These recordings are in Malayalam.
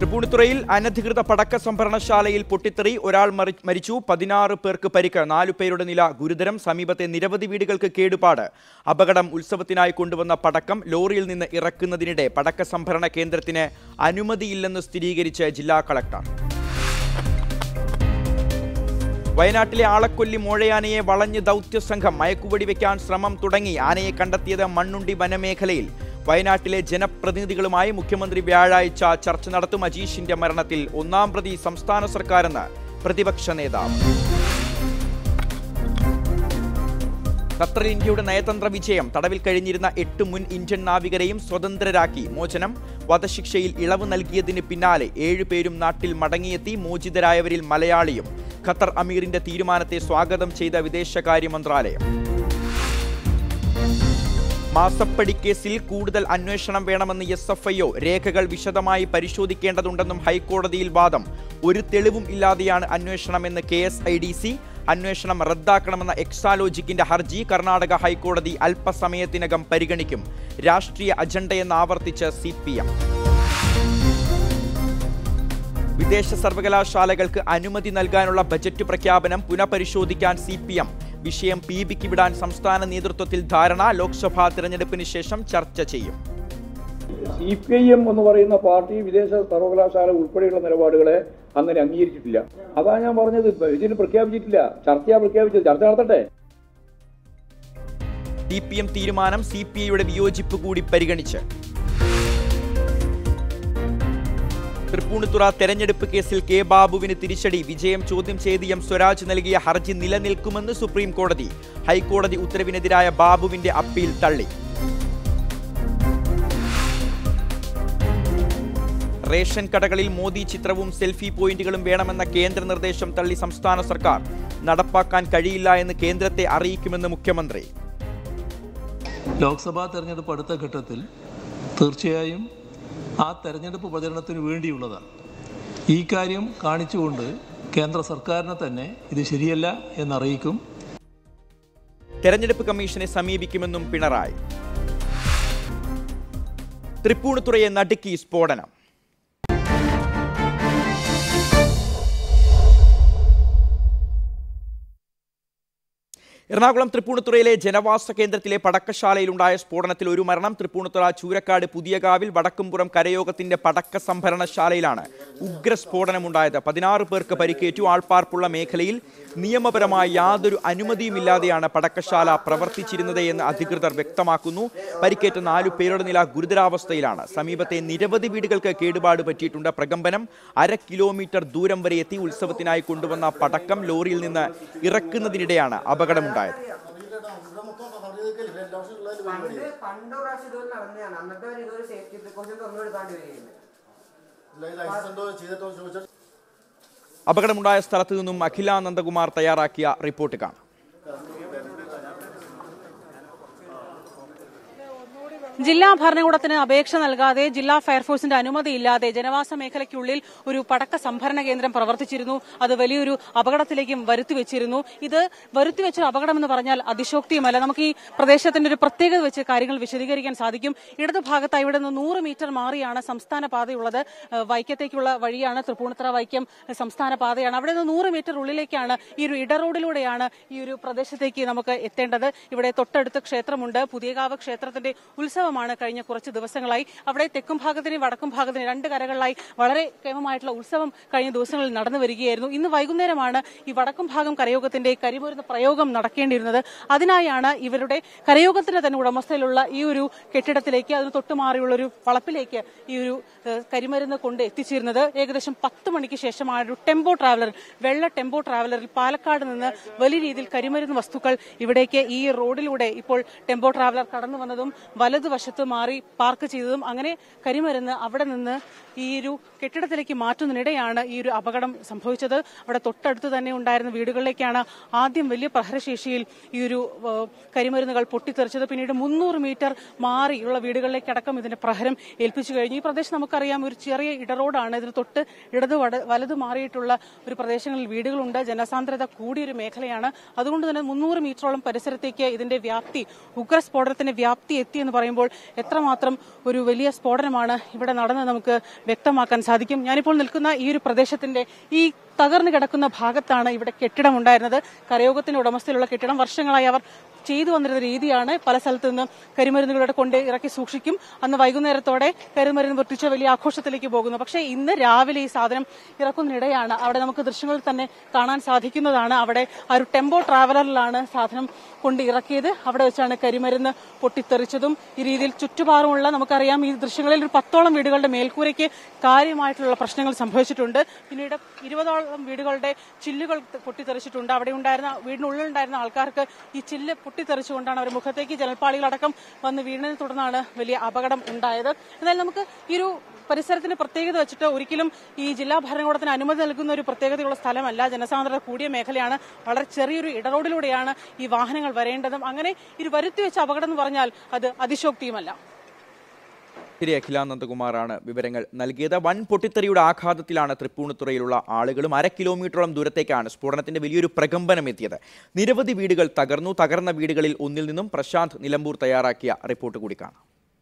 തൃപ്പൂണിത്തുറയിൽ അനധികൃത പടക്ക സംഭരണശാലയിൽ പൊട്ടിത്തെറി ഒരാൾ മറി- മരിച്ചു പതിനാറ് പേർക്ക് പരിക്ക് നാലു പേരുടെ നില ഗുരുതരം സമീപത്തെ നിരവധി വീടുകൾക്ക് കേടുപാട് അപകടം ഉത്സവത്തിനായി കൊണ്ടുവന്ന പടക്കം ലോറിയിൽ നിന്ന് ഇറക്കുന്നതിനിടെ പടക്ക സംഭരണ കേന്ദ്രത്തിന് അനുമതിയില്ലെന്ന് സ്ഥിരീകരിച്ച് ജില്ലാ കളക്ടർ വയനാട്ടിലെ ആളക്കൊല്ലി മോഴയാനയെ വളഞ്ഞ് ദൗത്യ സംഘം മയക്കുവെടി വെക്കാൻ ശ്രമം തുടങ്ങി ആനയെ കണ്ടെത്തിയത് മണ്ണുണ്ടി വനമേഖലയിൽ വയനാട്ടിലെ ജനപ്രതിനിധികളുമായി മുഖ്യമന്ത്രി വ്യാഴാഴ്ച ചർച്ച നടത്തും അജീഷിന്റെ മരണത്തിൽ ഒന്നാം പ്രതി സംസ്ഥാന സർക്കാരെന്ന് പ്രതിപക്ഷ നേതാവ് ഖത്തറിൽ ഇന്ത്യയുടെ നയതന്ത്ര വിജയം തടവിൽ കഴിഞ്ഞിരുന്ന എട്ട് മുൻ ഇന്ത്യൻ നാവികരെയും സ്വതന്ത്രരാക്കി മോചനം വധശിക്ഷയിൽ ഇളവ് നൽകിയതിന് പിന്നാലെ ഏഴുപേരും നാട്ടിൽ മടങ്ങിയെത്തി മോചിതരായവരിൽ മലയാളിയും ഖത്തർ അമീറിന്റെ തീരുമാനത്തെ സ്വാഗതം ചെയ്ത വിദേശകാര്യ മന്ത്രാലയം മാസപ്പടി കേസിൽ കൂടുതൽ അന്വേഷണം വേണമെന്ന് എസ് എഫ് ഐ ഒ രേഖകൾ വിശദമായി പരിശോധിക്കേണ്ടതുണ്ടെന്നും ഹൈക്കോടതിയിൽ വാദം ഒരു തെളിവും ഇല്ലാതെയാണ് അന്വേഷണമെന്ന് K S I D C അന്വേഷണം റദ്ദാക്കണമെന്ന എക്സാലോജിക്കിന്റെ ഹർജി കർണാടക ഹൈക്കോടതി അല്പസമയത്തിനകം പരിഗണിക്കും രാഷ്ട്രീയ അജണ്ടയെന്ന് ആവർത്തിച്ച് സി പി എം വിദേശ സർവകലാശാലകൾക്ക് അനുമതി നൽകാനുള്ള ബജറ്റ് പ്രഖ്യാപനം പുനഃപരിശോധിക്കാൻ സി പി എം വിഷയം പി ബിക്ക് വിടാൻ സംസ്ഥാന നേതൃത്വത്തിൽ ധാരണ ലോക്സഭാ തിരഞ്ഞെടുപ്പിന് ശേഷം ചർച്ച ചെയ്യും സി പി ഐ എം എന്ന് പറയുന്ന പാർട്ടി വിദേശ സർവകലാശാല ഉൾപ്പെടെയുള്ള നിലപാടുകളെ അങ്ങനെ അംഗീകരിച്ചിട്ടില്ല അതാ ഞാൻ പറഞ്ഞത് ഇപ്പൊ ഇതിന് പ്രഖ്യാപിച്ചിട്ടില്ല ചർച്ചയാ പ്രഖ്യാപിച്ചത് ചർച്ച നടത്തട്ടെ സി പി എം തീരുമാനം സി പി ഐയുടെ വിയോജിപ്പ് കൂടി പരിഗണിച്ച് തൃപ്പൂണിത്തുറ തെരഞ്ഞെടുപ്പ് കേസിൽ കെ ബാബുവിന് തിരിച്ചടി വിജയം ചോദ്യം ചെയ്ത് എം സ്വരാജ് നൽകിയ ഹർജി നിലനിൽക്കുമെന്ന് സുപ്രീം കോടതി ഹൈക്കോടതി ഉത്തരവിനെതിരായ ബാബുവിന്റെ അപ്പീൽ തള്ളി റേഷൻ കടകളിൽ മോദി ചിത്രവും സെൽഫി പോയിന്റുകളും വേണമെന്ന കേന്ദ്ര നിർദ്ദേശം തള്ളി സംസ്ഥാന സർക്കാർ നടപ്പാക്കാൻ കഴിയില്ല എന്ന് കേന്ദ്രത്തെ അറിയിക്കുമെന്ന് മുഖ്യമന്ത്രി ലോക്സഭാ തെരഞ്ഞെടുപ്പ് അടുത്ത ഘട്ടത്തിൽ തീർച്ചയായും ആ തെരഞ്ഞെടുപ്പ് പ്രചരണത്തിന് വേണ്ടിയുള്ളതാണ് ഈ കാര്യം കാണിച്ചുകൊണ്ട് കേന്ദ്ര സർക്കാരിനെ തന്നെ ഇത് ശരിയല്ല എന്നറിയിക്കും തെരഞ്ഞെടുപ്പ് കമ്മീഷനെ സമീപിക്കുമെന്നും പിണറായി തൃപ്പൂണിത്തുറയെ നടുക്കി സ്ഫോടനം എറണാകുളം തൃപ്പൂണിത്തുറയിലെ ജനവാസ കേന്ദ്രത്തിലെ പടക്കശാലയിലുണ്ടായ സ്ഫോടനത്തിൽ ഒരു മരണം തൃപ്പൂണിത്തുറ ചൂരക്കാട് പുതിയകാവിൽ വടക്കുംപുറം കരയോഗത്തിന്റെ പടക്ക സംഭരണശാലയിലാണ് ഉഗ്രസ്ഫോടനമുണ്ടായത് പതിനാറ് പേർക്ക് പരിക്കേറ്റു ആൾപ്പാർപ്പുള്ള മേഖലയിൽ നിയമപരമായ യാതൊരു അനുമതിയുമില്ലാതെയാണ് പടക്കശാല പ്രവർത്തിച്ചിരുന്നത് എന്ന് അധികൃതർ വ്യക്തമാക്കുന്നു പരിക്കേറ്റ നാലു പേരുടെ നില ഗുരുതരാവസ്ഥയിലാണ് സമീപത്തെ നിരവധി വീടുകൾക്ക് കേടുപാട് പറ്റിയിട്ടുണ്ട് പ്രകമ്പനം അര കിലോമീറ്റർ ദൂരം വരെ എത്തി ഉത്സവത്തിനായി കൊണ്ടുവന്ന പടക്കം ലോറിയിൽ നിന്ന് ഇറക്കുന്നതിനിടെയാണ് അപകടമുണ്ടായത് പണ്ട് പണ്ട് പ്രാവശ്യം ഇതുപോലെ നടന്നതാണ് അന്നത്തെ ഒരു ഇതൊരു സേഫ്റ്റി പ്രിക്കോഷൻ തുറന്നു കൊടുക്കാണ്ട് വരികയാണ് അപകടമുണ്ടായ സ്ഥലത്ത് നിന്നും അഖില നന്ദകുമാർ തയ്യാറാക്കിയ റിപ്പോർട്ട് കാണാം ജില്ലാ ഭരണകൂടത്തിന് അപേക്ഷ നൽകാതെ ജില്ലാ ഫയർഫോഴ്സിന്റെ അനുമതിയില്ലാതെ ജനവാസ മേഖലയ്ക്കുള്ളിൽ ഒരു പടക്ക സംഭരണ കേന്ദ്രം പ്രവർത്തിച്ചിരുന്നു അത് വലിയൊരു അപകടത്തിലേക്കും വരുത്തിവെച്ചിരുന്നു ഇത് വരുത്തിവെച്ചൊരു അപകടമെന്ന് പറഞ്ഞാൽ അതിശോക്തിയുമല്ല നമുക്ക് ഈ പ്രദേശത്തിന്റെ ഒരു പ്രത്യേകത വെച്ച് കാര്യങ്ങൾ വിശദീകരിക്കാൻ സാധിക്കും ഇടതു ഭാഗത്തായി ഇവിടെ നിന്ന് നൂറ് മീറ്റർ മാറിയാണ് സംസ്ഥാന പാതയുള്ളത് ഏഹ് വൈക്കത്തേക്കുള്ള വഴിയാണ് തൃപ്പൂണിത്തറ വൈക്കം സംസ്ഥാന പാതയാണ് അവിടെ നിന്ന് നൂറ് മീറ്റർ ഉള്ളിലേക്കാണ് ഈ ഒരു ഇടറോഡിലൂടെയാണ് ഈ ഒരു പ്രദേശത്തേക്ക് നമുക്ക് എത്തേണ്ടത് ഇവിടെ തൊട്ടടുത്ത് ക്ഷേത്രമുണ്ട് പുതിയകാവ് ക്ഷേത്രത്തിന്റെ ഉത്സവമാണ് കഴിഞ്ഞ കുറച്ച് ദിവസങ്ങളായി അവിടെ തെക്കും ഭാഗത്തിനും വടക്കും ഭാഗത്തിനും രണ്ട് കരകളിലായി വളരെ കേമമായിട്ടുള്ള ഉത്സവം കഴിഞ്ഞ ദിവസങ്ങളിൽ നടന്നു വരികയായിരുന്നു ഇന്ന് വൈകുന്നേരമാണ് ഈ വടക്കും ഭാഗം കരയോഗത്തിന്റെ കരിമരുന്ന് പ്രയോഗം നടക്കേണ്ടിയിരുന്നത് അതിനായാണ് ഇവരുടെ കരയോഗത്തിന്റെ തന്നെ ഉടമസ്ഥയിലുള്ള ഈ ഒരു കെട്ടിടത്തിലേക്ക് അതിന് തൊട്ടുമാറിയുള്ള ഒരു വളപ്പിലേക്ക് ഈ ഒരു ഏഹ്, കരിമരുന്ന് കൊണ്ട് എത്തിച്ചിരുന്നത് ഏകദേശം പത്ത് മണിക്ക് ശേഷമാണ് ഒരു ടെമ്പോ ട്രാവലർ വെള്ള ടെമ്പോ ട്രാവലറിൽ പാലക്കാട് നിന്ന് വലിയ രീതിയിൽ കരിമരുന്ന് വസ്തുക്കൾ ഇവിടേക്ക് ഈ റോഡിലൂടെ ഇപ്പോൾ ടെമ്പോ ട്രാവലർ കടന്നു വന്നതും വലതുവശത്ത് മാറി പാർക്ക് ചെയ്തതും അങ്ങനെ കരിമരുന്ന് അവിടെ നിന്ന് ഈ ഒരു കെട്ടിടത്തിലേക്ക് മാറ്റുന്നതിനിടെയാണ് ഈ ഒരു അപകടം സംഭവിച്ചത് അവിടെ തൊട്ടടുത്ത് തന്നെ ഉണ്ടായിരുന്ന വീടുകളിലേക്കാണ് ആദ്യം വലിയ പ്രഹരശേഷിയിൽ ഈ ഒരു ഏഹ്, കരിമരുന്നുകൾ പൊട്ടിത്തെറിച്ചത് പിന്നീട് മുന്നൂറ് മീറ്റർ മാറിയുള്ള വീടുകളിലേക്കടക്കം ഇതിന്റെ പ്രഹരം ഏൽപ്പിച്ചു കഴിഞ്ഞു ഈ പ്രദേശം നമുക്കറിയാം ഒരു ചെറിയ ഇടറോഡാണ് ഇതിന് തൊട്ട് ഇടത് വട- വലത് മാറിയിട്ടുള്ള ഒരു പ്രദേശങ്ങളിൽ വീടുകളുണ്ട് ജനസാന്ദ്രത കൂടിയൊരു മേഖലയാണ് അതുകൊണ്ട് തന്നെ മുന്നൂറ് മീറ്ററോളം പരിസരത്തേക്ക് ഇതിന്റെ വ്യാപ്തി ഉഗ്രസ്ഫോടനത്തിന്റെ വ്യാപ്തി എത്തി എന്ന് പറയുമ്പോൾ നോക്കുമ്പോൾ എത്രമാത്രം ഒരു വലിയ സ്ഫോടനമാണ് ഇവിടെ നടന്നത് നമുക്ക് വ്യക്തമാക്കാൻ സാധിക്കും ഞാനിപ്പോൾ നിൽക്കുന്ന ഈ ഒരു പ്രദേശത്തിന്റെ ഈ തകർന്നു കിടക്കുന്ന ഭാഗത്താണ് ഇവിടെ കെട്ടിടം ഉണ്ടായിരുന്നത് കരയോഗത്തിന്റെ ഉടമസ്ഥയിലുള്ള കെട്ടിടം വർഷങ്ങളായി അവർ ചെയ്തു വന്നിരുന്ന രീതിയാണ് പല സ്ഥലത്തു നിന്ന് കരിമരുന്നുകളുടെ കൊണ്ട് ഇറക്കി സൂക്ഷിക്കും അന്ന് വൈകുന്നേരത്തോടെ കരിമരുന്ന് പൊട്ടിച്ച് വലിയ ആഘോഷത്തിലേക്ക് പോകുന്നു പക്ഷേ ഇന്ന് രാവിലെ ഈ സാധനം ഇറക്കുന്നതിനിടെയാണ് അവിടെ നമുക്ക് ദൃശ്യങ്ങളിൽ തന്നെ കാണാൻ സാധിക്കുന്നതാണ് അവിടെ ആ ഒരു ടെമ്പോ ട്രാവലറിലാണ് സാധനം കൊണ്ട് ഇറക്കിയത് അവിടെ വെച്ചാണ് കരിമരുന്ന് പൊട്ടിത്തെറിച്ചതും ഈ രീതിയിൽ ചുറ്റുപാറുമുള്ള നമുക്കറിയാം ഈ ദൃശ്യങ്ങളിൽ ഒരു പത്തോളം വീടുകളുടെ മേൽക്കൂരയ്ക്ക് കാര്യമായിട്ടുള്ള പ്രശ്നങ്ങൾ സംഭവിച്ചിട്ടുണ്ട് പിന്നീട് ഇരുപതോളം വീടുകളുടെ ചില്ലുകൾ പൊട്ടിത്തെറിച്ചിട്ടുണ്ട് അവിടെ ഉണ്ടായിരുന്ന വീടിനുള്ളിലുണ്ടായിരുന്ന ആൾക്കാർക്ക് ഈ ചില്ല് പൊട്ടിത്തെറിച്ചുകൊണ്ടാണ് അവർ മുഖത്തേക്ക് ജലപ്പാളികളടക്കം വന്ന് വീടിനെ തുടർന്നാണ് വലിയ അപകടം ഉണ്ടായത് എന്നാൽ നമുക്ക് ഈ ഒരു പരിസരത്തിന് പ്രത്യേകത വെച്ചിട്ട് ഒരിക്കലും ഈ ജില്ലാ ഭരണകൂടത്തിന് അനുമതി നൽകുന്ന ഒരു പ്രത്യേകതയുള്ള സ്ഥലമല്ല ജനസാന്ദ്രത കൂടിയ മേഖലയാണ് വളരെ ചെറിയൊരു ഇടറോഡിലൂടെയാണ് ഈ വാഹനങ്ങൾ വരേണ്ടതും അങ്ങനെ ഇത് വരുത്തി വെച്ച അപകടം എന്ന് പറഞ്ഞാൽ അത് അതിശോക്തിയുമല്ല ശരി അഖില നന്ദകുമാറാണ് വിവരങ്ങൾ നൽകിയത് വൻ പൊട്ടിത്തെറിയുടെ ആഘാതത്തിലാണ് തൃപ്പൂണിത്തുറയിലുള്ള ആളുകളും അര കിലോമീറ്ററോളം ദൂരത്തേക്കാണ് സ്ഫോടനത്തിന്റെ വലിയൊരു പ്രകമ്പനം എത്തിയത് നിരവധി വീടുകൾ തകർന്നു തകർന്ന വീടുകളിൽ ഒന്നിൽ നിന്നും പ്രശാന്ത് നിലമ്പൂർ തയ്യാറാക്കിയ റിപ്പോർട്ട് കൂടി കാണാം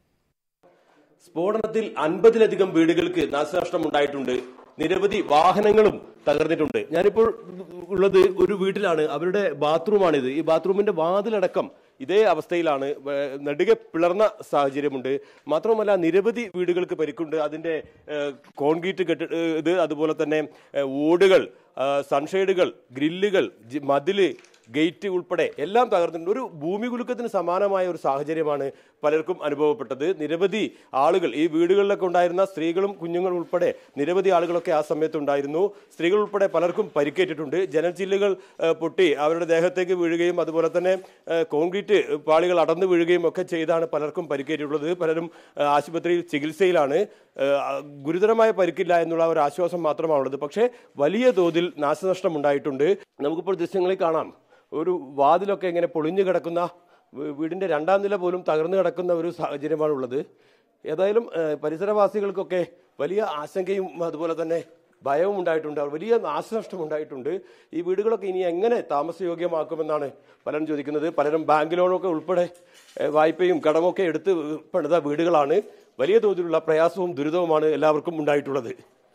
സ്ഫോടനത്തിൽ അൻപതിലധികം വീടുകൾക്ക് നാശനഷ്ടം ഉണ്ടായിട്ടുണ്ട് നിരവധി വാഹനങ്ങളും തകർന്നിട്ടുണ്ട് ഞാനിപ്പോൾ ഉള്ളത് ഒരു വീട്ടിലാണ് അവരുടെ ബാത്റൂമാണിത് ഈ ബാത്റൂമിന്റെ വാതിലടക്കം ഇതേ അവസ്ഥയിലാണ് വേ- നെടുകെ പിളർന്ന സാഹചര്യമുണ്ട് മാത്രമല്ല നിരവധി വീടുകൾക്ക് പരിക്കുണ്ട് അതിന്റെ ഏഹ്, കോൺക്രീറ്റ് കെട്ടി ഏഹ്, ഇത് അതുപോലെ തന്നെ ഏഹ്, ഓടുകൾ ആ, സൺഷെയ്ഡുകൾ ഗ്രില്ലുകൾ ജി- മതില് ഗേറ്റ് ഉൾപ്പെടെ എല്ലാം തകർന്നിട്ടുണ്ട് ഒരു ഭൂമി കുലുക്കത്തിന് സമാനമായ ഒരു സാഹചര്യമാണ് പലർക്കും അനുഭവപ്പെട്ടത് നിരവധി ആളുകൾ ഈ വീടുകളിലൊക്കെ ഉണ്ടായിരുന്ന സ്ത്രീകളും കുഞ്ഞുങ്ങളും ഉൾപ്പെടെ നിരവധി ആളുകളൊക്കെ ആ സമയത്ത് ഉണ്ടായിരുന്നു സ്ത്രീകൾ ഉൾപ്പെടെ പലർക്കും പരിക്കേറ്റിട്ടുണ്ട് ജനൽച്ചില്ലുകൾ ഏഹ്, പൊട്ടി അവരുടെ ദേഹത്തേക്ക് വീഴുകയും അതുപോലെ തന്നെ ഏഹ്, കോൺക്രീറ്റ് പാളികൾ അടർന്നു വീഴുകയും ഒക്കെ ചെയ്താണ് പലർക്കും പരിക്കേറ്റിട്ടുള്ളത് പലരും ഏഹ്, ആശുപത്രിയിൽ ചികിത്സയിലാണ് ഏഹ്, ഗുരുതരമായ പരിക്കില്ല എന്നുള്ള ഒരു ആശ്വാസം മാത്രമാണുള്ളത് പക്ഷേ വലിയ തോതിൽ നാശനഷ്ടം ഉണ്ടായിട്ടുണ്ട് നമുക്കിപ്പോൾ ദൃശ്യങ്ങളിൽ കാണാം ഒരു വാതിലൊക്കെ ഇങ്ങനെ പൊളിഞ്ഞു കിടക്കുന്ന വീ- വീടിന്റെ രണ്ടാം നില പോലും തകർന്നു കിടക്കുന്ന ഒരു സാഹചര്യമാണുള്ളത് ഏതായാലും ഏഹ്, പരിസരവാസികൾക്കൊക്കെ വലിയ ആശങ്കയും അതുപോലെ തന്നെ ഭയവും ഉണ്ടായിട്ടുണ്ട് വലിയ നാശനഷ്ടം ഉണ്ടായിട്ടുണ്ട് ഈ വീടുകളൊക്കെ ഇനി എങ്ങനെ താമസയോഗ്യമാക്കുമെന്നാണ് പലരും ചോദിക്കുന്നത് പലരും ബാങ്ക് ലോണൊക്കെ ഉൾപ്പെടെ ഏഹ്, വായ്പയും കടമൊക്കെ എടുത്ത് പണിത വീടുകളാണ് വലിയ തോതിലുള്ള പ്രയാസവും ദുരിതവുമാണ് എല്ലാവർക്കും ഉണ്ടായിട്ടുള്ളത്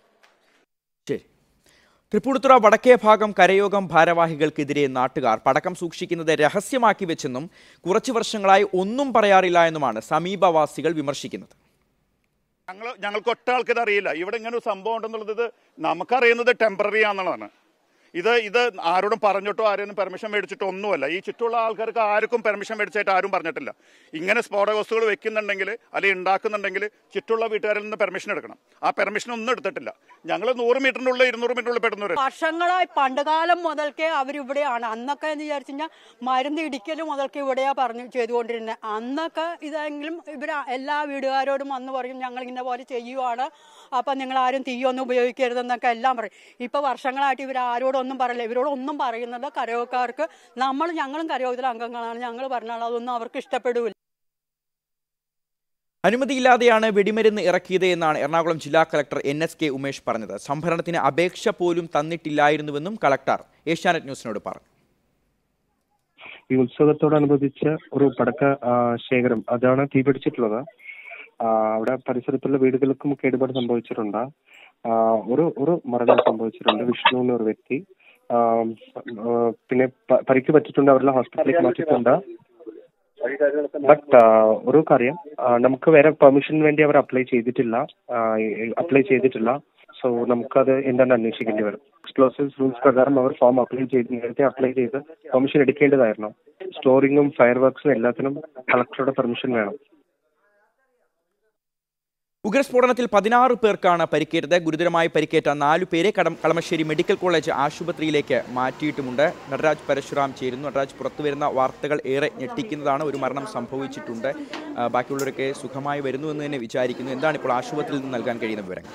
ശരി തൃപ്പൂണിത്തുറ വടക്കേ ഭാഗം കരയോഗം ഭാരവാഹികൾക്കെതിരെ നാട്ടുകാർ പടക്കം സൂക്ഷിക്കുന്നത് രഹസ്യമാക്കി വെച്ചെന്നും കുറച്ചു വർഷങ്ങളായി ഒന്നും പറയാറില്ല എന്നുമാണ് സമീപവാസികൾ വിമർശിക്കുന്നത് ഞങ്ങൾ ഞങ്ങൾക്ക് ഒറ്റ ആൾക്കിത് അറിയില്ല ഇവിടെ ഇങ്ങനെ ഒരു സംഭവം ഉണ്ടെന്നുള്ളത് ഇത് നമുക്കറിയുന്നത് ടെമ്പററി ആണെന്നുള്ളതാണ് ഇത് ഇത് ആരോടും പറഞ്ഞിട്ടോ ആരെയും പെർമിഷൻ മേടിച്ചിട്ടോ ഒന്നുമല്ല ഈ ചുറ്റുള്ള ആൾക്കാർക്ക് ആർക്കും പെർമിഷൻ മേടിച്ചായിട്ട് ആരും പറഞ്ഞിട്ടില്ല ഇങ്ങനെ സ്ഫോടക വസ്തുക്കൾ വെക്കുന്നുണ്ടെങ്കിൽ അല്ലെങ്കിൽ ഉണ്ടാക്കുന്നുണ്ടെങ്കിൽ ചുറ്റുള്ള വീട്ടുകാരിൽ നിന്ന് പെർമിഷൻ എടുക്കണം ആ പെർമിഷൻ ഒന്നും എടുത്തിട്ടില്ല ഞങ്ങൾ നൂറ് മീറ്ററിന്റെ ഉള്ളിൽ ഇരുന്നൂറ് മീറ്ററിനുള്ളിൽ പെടുന്നവർ വർഷങ്ങളായി പണ്ടുകാലം മുതൽക്കേ അവരിവിടെയാണ് അന്നൊക്കെ എന്ന് വിചാരിച്ചു കഴിഞ്ഞാൽ മരുന്ന് ഇടിക്കൽ മുതൽക്ക് ഇവിടെയാ പറഞ്ഞു ചെയ്തുകൊണ്ടിരുന്നത് അന്നൊക്കെ ഇതെങ്കിലും ഇവർ എല്ലാ വീടുകാരോടും വന്ന് പറയും ഞങ്ങൾ ഇന്ന പോലെ ചെയ്യുവാണ് അപ്പൊ നിങ്ങൾ ആരും തീയൊന്നും ഉപയോഗിക്കരുതെന്നൊക്കെ എല്ലാം പറയും ഇപ്പൊ വർഷങ്ങളായിട്ട് ഇവർ ആരോടൊന്നും പറയില്ല ഇവരോടൊന്നും പറയുന്നില്ല കരയോഗക്കാർക്ക് നമ്മൾ ഞങ്ങളും കരയോഗത്തിലെ അംഗങ്ങളാണ് ഞങ്ങൾ പറഞ്ഞാൽ അതൊന്നും അവർക്ക് ഇഷ്ടപ്പെടില്ല അനുമതിയില്ലാതെയാണ് വെടിമരുന്ന് ഇറക്കിയത് എന്നാണ് എറണാകുളം ജില്ലാ collector N S K Umesh പറഞ്ഞത് സംഭരണത്തിന് അപേക്ഷ പോലും തന്നിട്ടില്ലായിരുന്നുവെന്നും കളക്ടർ ഏഷ്യാനെറ്റ് ന്യൂസിനോട് പറഞ്ഞു ഈ ഉത്സവത്തോടനുബന്ധിച്ച് ഒരു പടക്ക ആ, ശേഖരം അതാണ് തീപിടിച്ചിട്ടുള്ളത് ആ, അവിടെ പരിസരത്തുള്ള വീടുകൾക്കും കേടുപാട് സംഭവിച്ചിട്ടുണ്ട് ആ, ഒരു ഒരു മരണം സംഭവിച്ചിട്ടുണ്ട് വിഷ്ണു എന്ന ഒരു വ്യക്തി ആ, ആ, പിന്നെ പ- പരിക്ക് പറ്റിയിട്ടുണ്ട് അവരുടെ ഹോസ്പിറ്റലിലേക്ക് മാറ്റിയിട്ടുണ്ട് ബട്ട് ഒരു കാര്യം ആ, നമുക്ക് വേറെ പെർമിഷന് വേണ്ടി അവർ അപ്ലൈ ചെയ്തിട്ടില്ല അപ്ലൈ ചെയ്തിട്ടില്ല സോ നമുക്കത് എന്താണ് അന്വേഷിക്കേണ്ടി വരും എക്സ്പ്ലോസീവ്സ് റൂൾസ് പ്രകാരം അവർ ഫോം അപ്ലൈ ചെയ്ത് നേരത്തെ അപ്ലൈ ചെയ്ത് പെർമിഷൻ എടുക്കേണ്ടതായിരുന്നു സ്റ്റോറിങ്ങും ഫയർ വർക്സും എല്ലാത്തിനും കളക്ടറുടെ പെർമിഷൻ വേണം ഉഗ്രസ്ഫോടനത്തിൽ പതിനാറ് പേർക്കാണ് പരിക്കേറ്റത് ഗുരുതരമായി പരിക്കേറ്റ നാലു പേരെ കടം കളമശ്ശേരി മെഡിക്കൽ കോളേജ് ആശുപത്രിയിലേക്ക് മാറ്റിയിട്ടുമുണ്ട് നടരാജ് പരശുറാം ചേരുന്നു നടരാജ് പുറത്തുവരുന്ന വാർത്തകൾ ഏറെ ഞെട്ടിക്കുന്നതാണ് ഒരു മരണം സംഭവിച്ചിട്ടുണ്ട് ആ, ബാക്കിയുള്ളവരൊക്കെ സുഖമായി വരുന്നു എന്ന് തന്നെ വിചാരിക്കുന്നു എന്താണ് ഇപ്പോൾ ആശുപത്രിയിൽ നിന്ന് നൽകാൻ കഴിയുന്ന വിവരങ്ങൾ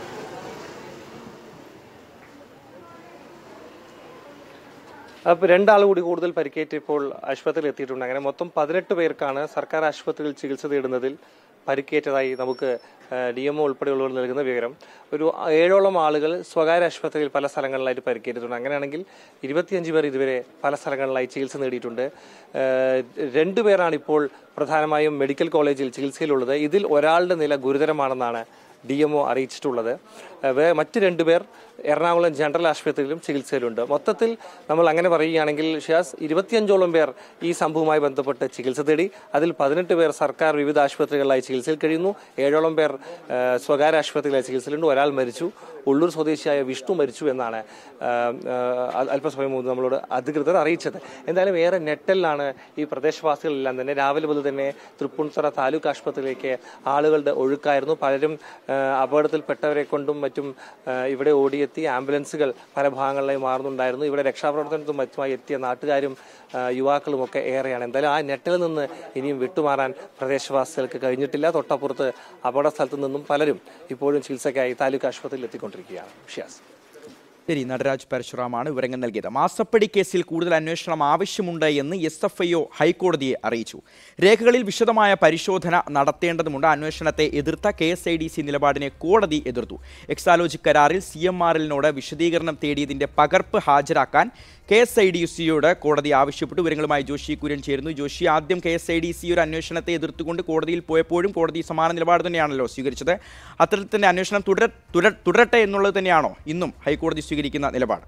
അപ്പോൾ രണ്ടാൾ കൂടി കൂടുതൽ പരിക്കേറ്റ് ഇപ്പോൾ ആശുപത്രിയിൽ എത്തിയിട്ടുണ്ട് അങ്ങനെ മൊത്തം പതിനെട്ട് പേർക്കാണ് സർക്കാർ ആശുപത്രിയിൽ ചികിത്സ തേടുന്നതിൽ പരിക്കേറ്റതായി നമുക്ക് ഡി എം ഒ ഉൾപ്പെടെയുള്ളവർ നൽകുന്ന വിവരം ഒരു ഏഴോളം ആളുകൾ സ്വകാര്യ ആശുപത്രിയിൽ പല സ്ഥലങ്ങളിലായിട്ട് പരിക്കേറ്റിട്ടുണ്ട് അങ്ങനെയാണെങ്കിൽ ഇരുപത്തിയഞ്ച് പേർ ഇതുവരെ പല സ്ഥലങ്ങളിലായി ചികിത്സ നേടിയിട്ടുണ്ട് ഏഹ് രണ്ടുപേരാണ് ഇപ്പോൾ പ്രധാനമായും മെഡിക്കൽ കോളേജിൽ ചികിത്സയിലുള്ളത് ഇതിൽ ഒരാളുടെ നില ഗുരുതരമാണെന്നാണ് ഡി എം ഒ അറിയിച്ചിട്ടുള്ളത് ഏഹ് വേ- മറ്റ് രണ്ടുപേർ എറണാകുളം ജനറൽ ആശുപത്രിയിലും ചികിത്സയിലുണ്ട് മൊത്തത്തിൽ നമ്മൾ അങ്ങനെ പറയുകയാണെങ്കിൽ ഷിയാസ് ഇരുപത്തിയഞ്ചോളം പേർ ഈ സംഭവവുമായി ബന്ധപ്പെട്ട് ചികിത്സ തേടി അതിൽ പതിനെട്ട് പേർ സർക്കാർ വിവിധ ആശുപത്രികളിലായി ചികിത്സയിൽ കഴിയുന്നു ഏഴോളം പേർ ഏഹ്, സ്വകാര്യ ആശുപത്രികളിലായി ചികിത്സയിലുണ്ട് ഒരാൾ മരിച്ചു ഉള്ളൂർ സ്വദേശിയായ വിഷ്ണു മരിച്ചു എന്നാണ് ഏഹ്, ഏഹ്, അല്പസമയം മുമ്പ് നമ്മളോട് അധികൃതർ അറിയിച്ചത് എന്തായാലും ഏറെ നെട്ടലിലാണ് ഈ പ്രദേശവാസികളെല്ലാം തന്നെ രാവിലെ മുതൽ തന്നെ തൃപ്പൂണിത്തുറ താലൂക്ക് ആശുപത്രിയിലേക്ക് ആളുകളുടെ ഒഴുക്കായിരുന്നു പലരും ഏഹ്, അപകടത്തിൽപ്പെട്ടവരെ കൊണ്ടും മറ്റും ഏഹ്, ഇവിടെ ഓടിയെത്തി ആംബുലൻസുകൾ പല ഭാഗങ്ങളിലായി മാറുന്നുണ്ടായിരുന്നു ഇവിടെ രക്ഷാപ്രവർത്തനത്തിനും മറ്റുമായി എത്തിയ നാട്ടുകാരും ഏഹ്, യുവാക്കളും ഒക്കെ ഏറെയാണ് എന്തായാലും ആ നെട്ടലിൽ നിന്ന് ഇനിയും വിട്ടുമാറാൻ പ്രദേശവാസികൾക്ക് കഴിഞ്ഞിട്ടില്ല തൊട്ടപ്പുറത്ത് അപകട സ്ഥലത്ത് നിന്നും പലരും ഇപ്പോഴും ചികിത്സയ്ക്കായി താലൂക്ക് ആശുപത്രിയിൽ എത്തിക്കൊണ്ടിരിക്കുകയാണ് ഷിയാസ് ശരി നടരാജ് പരശുറാമാണ് വിവരങ്ങൾ നൽകിയത് മാസപ്പടി കേസിൽ കൂടുതൽ അന്വേഷണം ആവശ്യമുണ്ട് എന്ന് എസ് എഫ് ഐ ഒ ഹൈക്കോടതിയെ അറിയിച്ചു രേഖകളിൽ വിശദമായ പരിശോധന നടത്തേണ്ടതുണ്ട് അന്വേഷണത്തെ എതിർത്ത K S I D C നിലപാടിനെ കോടതി എതിർത്തു എക്സാലോജി കരാറിൽ സി എം ആർ എല്ലിനോട് വിശദീകരണം തേടിയതിന്റെ പകർപ്പ് ഹാജരാക്കാൻ കെ എസ് ഐ ഡി സിയോട് കോടതി ആവശ്യപ്പെട്ടു വിവരങ്ങളുമായി ജോഷി കുര്യൻ ചേരുന്നു ജോഷി ആദ്യം K S I D C ഒരു അന്വേഷണത്തെ എതിർത്തുകൊണ്ട് കോടതിയിൽ പോയപ്പോഴും കോടതി സമാന നിലപാട് തന്നെയാണല്ലോ സ്വീകരിച്ചത് അത്തരത്തിൽ തന്നെ അന്വേഷണം തുടര തുടര- തുടരട്ടെ എന്നുള്ളത് തന്നെയാണോ ഇന്നും ഹൈക്കോടതി സ്വീകരിക്കുന്ന നിലപാട്